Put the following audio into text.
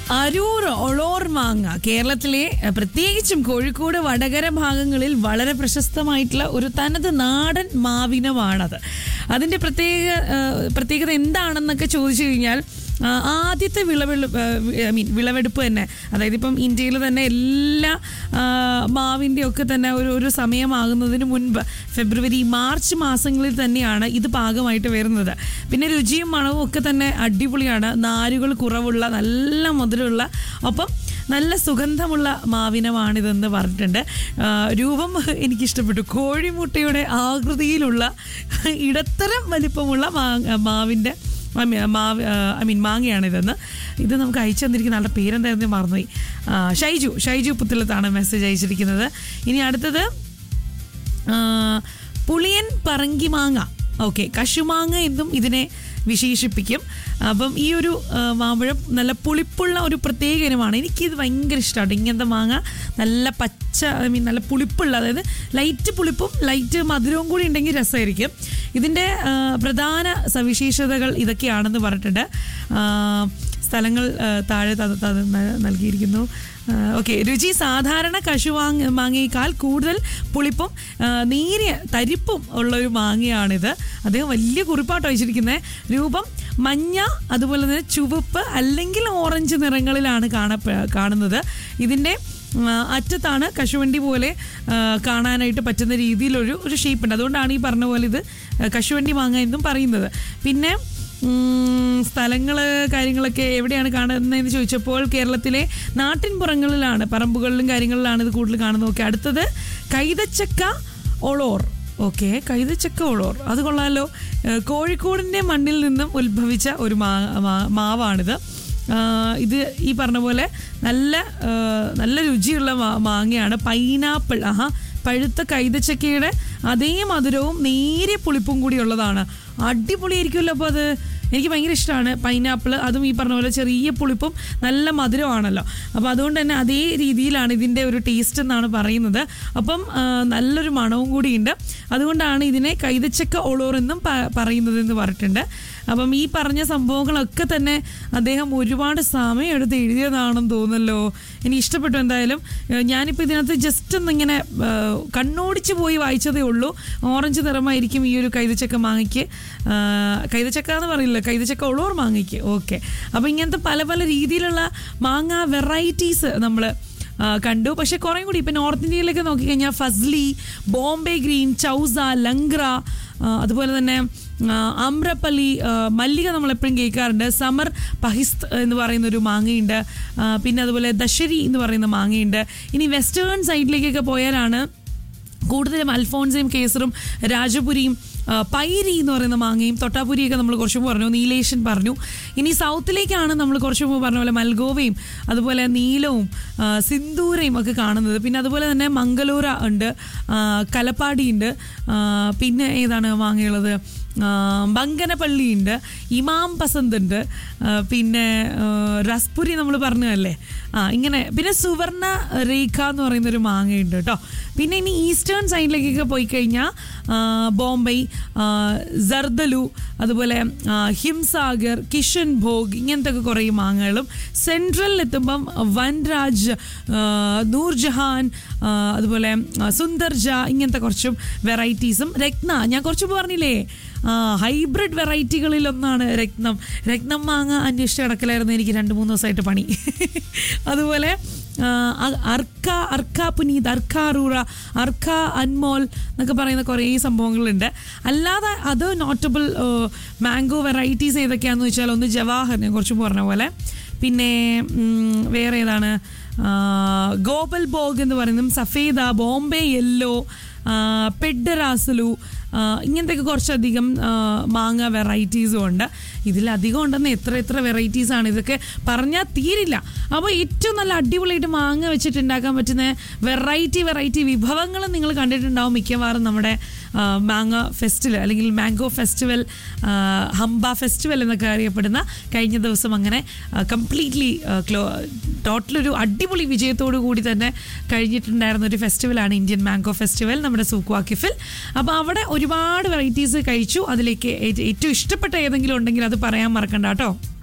അരൂർ ഒളോർ മാങ്ങ കേരളത്തിലെ അഹ്, പ്രത്യേകിച്ചും കോഴിക്കോട് വടകര ഭാഗങ്ങളിൽ വളരെ പ്രശസ്തമായിട്ടുള്ള ഒരു തനത് നാടൻ മാവിനമാണത് അതിന്റെ പ്രത്യേക അഹ്, പ്രത്യേകത എന്താണെന്നൊക്കെ ചോദിച്ചു കഴിഞ്ഞാൽ ആ, ആദ്യത്തെ വിളവെടുപ്പ് ഐ മീൻ വിളവെടുപ്പ് തന്നെ അതായത് ഇപ്പം ഇന്ത്യയിൽ തന്നെ എല്ലാ ആ, മാവിൻ്റെ ഒക്കെ തന്നെ ഒരു ഒരു സമയമാകുന്നതിന് മുൻപ് ഫെബ്രുവരി മാർച്ച് മാസങ്ങളിൽ തന്നെയാണ് ഇത് പാകമായിട്ട് വരുന്നത് പിന്നെ രുചിയും മണവും ഒക്കെ തന്നെ അടിപൊളിയാണ് നാരുകൾ കുറവുള്ള നല്ല മധുരമുള്ള ഒപ്പം നല്ല സുഗന്ധമുള്ള മാവിനമാണിതെന്ന് പറഞ്ഞിട്ടുണ്ട് ആ, രൂപം എനിക്കിഷ്ടപ്പെട്ടു കോഴിമുട്ടയുടെ ആകൃതിയിലുള്ള ഇടത്തരം വലിപ്പമുള്ള മാ മാവിൻ്റെ ഐ മീൻ മാവ് ഐ മീൻ മാങ്ങയാണിതെന്ന് ഇത് നമുക്ക് അയച്ചു തന്നിരിക്കുന്ന ആളുടെ പേരെന്തായിരുന്നു മറന്നുപോയി ആ, ഷൈജു ഷൈജു പുത്തലത്താണ് മെസ്സേജ് അയച്ചിരിക്കുന്നത് ഇനി അടുത്തത് ആ, പുളിയൻ പറങ്കി മാങ്ങ ഓക്കെ കശുമാങ്ങ എന്നും ഇതിനെ വിശേഷിപ്പിക്കും അപ്പം ഈ ഒരു ആ, മാമ്പഴം നല്ല പുളിപ്പുള്ള ഒരു പ്രത്യേക ഇനമാണ് എനിക്കിത് ഭയങ്കര ഇഷ്ടമാണ് ഇങ്ങനത്തെ മാങ്ങ നല്ല പച്ച ഐ മീൻ നല്ല പുളിപ്പുള്ള അതായത് ലൈറ്റ് പുളിപ്പും ലൈറ്റ് മധുരവും കൂടി ഉണ്ടെങ്കിൽ രസമായിരിക്കും ഇതിൻ്റെ ആ, പ്രധാന സവിശേഷതകൾ ഇതൊക്കെയാണെന്ന് പറഞ്ഞിട്ടുണ്ട് ആ, സ്ഥലങ്ങൾ ആ, താഴെ ത- ത- ന- നൽകിയിരിക്കുന്നു ഓക്കെ രുചി സാധാരണ കശുവാങ് മാങ്ങയേക്കാൾ കൂടുതൽ പുളിപ്പും ആ, നേരിയ തരിപ്പും ഉള്ള ഒരു മാങ്ങയാണിത് അദ്ദേഹം വലിയ കുറിപ്പാട്ടോ വെച്ചിരിക്കുന്നത് രൂപം മഞ്ഞ അതുപോലെ തന്നെ ചുവപ്പ് അല്ലെങ്കിൽ ഓറഞ്ച് നിറങ്ങളിലാണ് കാണപ്പ കാണുന്നത് ഇതിൻ്റെ ആ, അറ്റത്താണ് കശുവണ്ടി പോലെ ആ, കാണാനായിട്ട് പറ്റുന്ന രീതിയിലൊരു ഒരു ഷേപ്പ് ഉണ്ട് അതുകൊണ്ടാണ് ഈ പറഞ്ഞ പോലെ ഇത് കശുവണ്ടി മാങ്ങ എന്നും പറയുന്നത് പിന്നെ സ്ഥലങ്ങൾ കാര്യങ്ങളൊക്കെ എവിടെയാണ് കാണുന്നതെന്ന് ചോദിച്ചപ്പോൾ കേരളത്തിലെ നാട്ടിൻപുറങ്ങളിലാണ് പറമ്പുകളിലും കാര്യങ്ങളിലാണ് ഇത് കൂടുതൽ കാണുന്നത് ഓക്കെ അടുത്തത് കൈതച്ചക്ക ഒളോർ ഓക്കെ കൈതച്ചക്ക ഒളോർ അത് കൊള്ളാലോ ഏഹ് കോഴിക്കോടിൻ്റെ മണ്ണിൽ നിന്നും ഉത്ഭവിച്ച ഒരു മാ മാ- മാവാണിത് ആഹ് ഇത് ഈ പറഞ്ഞ പോലെ നല്ല ആഹ് നല്ല രുചിയുള്ള മാ- മാങ്ങയാണ് പൈനാപ്പിൾ ആഹാ പഴുത്ത കൈതച്ചക്കയുടെ അതേ മധുരവും നേരിയ പുളിപ്പും കൂടി ഉള്ളതാണ് അടിപൊളിയായിരിക്കുമല്ലോ അപ്പോൾ അത് എനിക്ക് ഭയങ്കര ഇഷ്ടമാണ് പൈനാപ്പിൾ അതും ഈ പറഞ്ഞ പോലെ ചെറിയ പുളിപ്പും നല്ല മധുരമാണല്ലോ അപ്പോൾ അതുകൊണ്ട് തന്നെ അതേ രീതിയിലാണ് ഇതിൻ്റെ ഒരു ടേസ്റ്റ് എന്നാണ് പറയുന്നത് അപ്പം ആ, നല്ലൊരു മണവും കൂടിയുണ്ട് അതുകൊണ്ടാണ് ഇതിനെ കൈതച്ചക്ക ഒളോർ എന്നും പ- പറയുന്നത് എന്ന് പറഞ്ഞിട്ടുണ്ട് അപ്പം ഈ പറഞ്ഞ സംഭവങ്ങളൊക്കെ തന്നെ അദ്ദേഹം ഒരുപാട് സമയം എടുത്ത് എഴുതിയതാണെന്ന് തോന്നുന്നല്ലോ എനിക്ക് ഇഷ്ടപ്പെട്ടു എന്തായാലും ഏഹ് ഞാനിപ്പോൾ ഇതിനകത്ത് ജസ്റ്റ് ഒന്നിങ്ങനെ ഏഹ് കണ്ണോടിച്ച് പോയി വായിച്ചതേ ഉള്ളൂ ഓറഞ്ച് നിറമായിരിക്കും ഈ ഒരു കൈതച്ചക്ക മാങ്ങയ്ക്ക് ആഹ് കൈതച്ചക്ക എന്ന് പറയില്ല കൈതച്ചക്ക ഉള്ളോർ മാങ്ങയ്ക്ക് ഓക്കെ അപ്പോൾ ഇങ്ങനത്തെ പല പല രീതിയിലുള്ള മാങ്ങ വെറൈറ്റീസ് നമ്മൾ കണ്ടു പക്ഷെ കുറേ കൂടി ഇപ്പം നോർത്ത് ഇന്ത്യയിലൊക്കെ നോക്കിക്കഴിഞ്ഞാൽ ഫസ്ലി ബോംബെ ഗ്രീൻ ചൗസ ലങ്ക്ര ആ, അതുപോലെ തന്നെ ആ, ആമ്രപ്പള്ളി ആ, മല്ലിക നമ്മളെപ്പോഴും കേൾക്കാറുണ്ട് സമർ പഹിസ്ത് എന്ന് പറയുന്ന ഒരു മാങ്ങയുണ്ട് ആ, പിന്നെ അതുപോലെ ദശരി എന്ന് പറയുന്ന മാങ്ങയുണ്ട് ഇനി വെസ്റ്റേൺ സൈഡിലേക്കൊക്കെ പോയാലാണ് കൂടുതലും അൽഫോൺസയും കേസറും രാജപുരിയും ആ, പൈരി എന്ന് പറയുന്ന മാങ്ങയും തൊട്ടാപുരിയൊക്കെ നമ്മൾ കുറച്ച് മുമ്പ് പറഞ്ഞു നീലേഷൻ പറഞ്ഞു ഇനി സൗത്തിലേക്കാണ് നമ്മൾ കുറച്ച് മുമ്പ് പറഞ്ഞ പോലെ മൽഗോവയും അതുപോലെ നീലവും ആ, സിന്ദൂരയും ഒക്കെ കാണുന്നത് പിന്നെ അതുപോലെ തന്നെ മംഗലൂര ഉണ്ട് ആ, കലപ്പാടി ഉണ്ട് ആ, പിന്നെ ഏതാണ് മാങ്ങയുള്ളത് ആ, ബങ്കനപ്പള്ളി ഉണ്ട് ഇമാം പസന്ത് ഉണ്ട് ആ, പിന്നെ ആ, റസ്പുരി നമ്മൾ പറഞ്ഞതല്ലേ ആ ഇങ്ങനെ പിന്നെ സുവർണ രേഖ എന്ന് പറയുന്ന ഒരു മാങ്ങയുണ്ട് കേട്ടോ പിന്നെ ഇനി ഈസ്റ്റേൺ സൈഡിലേക്കൊക്കെ പോയി കഴിഞ്ഞാൽ ബോംബെ ആ, ജർദലു അതുപോലെ ആ, ഹിംസാഗർ കിഷൻ ഭോഗ് ഇങ്ങനത്തെ ഒക്കെ കുറേ മാങ്ങകളും സെൻട്രലിൽ എത്തുമ്പം വൻരാജ് ആ, നൂർജഹാൻ ആ, അതുപോലെ ആ, സുന്ദർജ ഇങ്ങനത്തെ കുറച്ചും വെറൈറ്റീസും രത്ന ഞാൻ കുറച്ച് മുമ്പ് പറഞ്ഞില്ലേ ആ, ഹൈബ്രിഡ് വെറൈറ്റികളിൽ ഒന്നാണ് രത്നം രത്നം മാങ്ങ അന്വേഷിച്ച് കിടക്കലായിരുന്നു എനിക്ക് രണ്ട് മൂന്ന് ദിവസമായിട്ട് പണി അതുപോലെ ആ, അ- അർക്ക അർക്ക പുനീത് അർക്ക അറൂറ അർക്ക അൻമോൾ എന്നൊക്കെ പറയുന്ന കുറേ സംഭവങ്ങളുണ്ട് അല്ലാതെ അത് നോട്ടബിൾ മാംഗോ വെറൈറ്റീസ് ഏതൊക്കെയാണെന്ന് വെച്ചാൽ ഒന്ന് ജവാഹർ ഞാൻ കുറച്ച് മുമ്പ് പറഞ്ഞ പോലെ പിന്നെ ഉം, വേറെ ഏതാണ് ആ, ഗോപൽ ബോഗ് എന്ന് പറയുന്നതും സഫേദ ബോംബെ യെല്ലോ പെഡറാസലു ഇങ്ങനത്തെയൊക്കെ കുറച്ചധികം ആ, മാങ്ങ വെറൈറ്റീസും ഉണ്ട് ഇതിലധികം ഉണ്ടെന്ന് എത്ര എത്ര വെറൈറ്റീസ് ആണ് ഇതൊക്കെ പറഞ്ഞാൽ തീരില്ല അപ്പോൾ ഏറ്റവും നല്ല അടിപൊളിയായിട്ട് മാങ്ങ വെച്ചിട്ട് ഉണ്ടാക്കാൻ പറ്റുന്ന വെറൈറ്റി വെറൈറ്റി വിഭവങ്ങൾ നിങ്ങൾ കണ്ടിട്ടുണ്ടാവും മിക്കവാറും നമ്മുടെ ആ, മാങ്ങ ഫെസ്റ്റിവൽ അല്ലെങ്കിൽ മാംഗോ ഫെസ്റ്റിവൽ ആ, ഹംബ ഫെസ്റ്റിവൽ എന്നൊക്കെ അറിയപ്പെടുന്ന കഴിഞ്ഞ ദിവസം അങ്ങനെ കംപ്ലീറ്റ്ലി ക്ലോ ടോട്ടലൊരു അടിപൊളി വിജയത്തോടു കൂടി തന്നെ കഴിഞ്ഞിട്ടുണ്ടായിരുന്ന ഒരു ഫെസ്റ്റിവലാണ് ഇന്ത്യൻ മാംഗോ ഫെസ്റ്റിവൽ നമ്മുടെ സൂക്വാക്കിഫിൽ അപ്പോൾ അവിടെ ഒരുപാട് വെറൈറ്റീസ് കഴിച്ചു അതിലേക്ക് ഏ- ഏറ്റവും ഇഷ്ടപ്പെട്ട ഏതെങ്കിലും ഉണ്ടെങ്കിൽ അത് പറയാൻ മറക്കണ്ട കേട്ടോ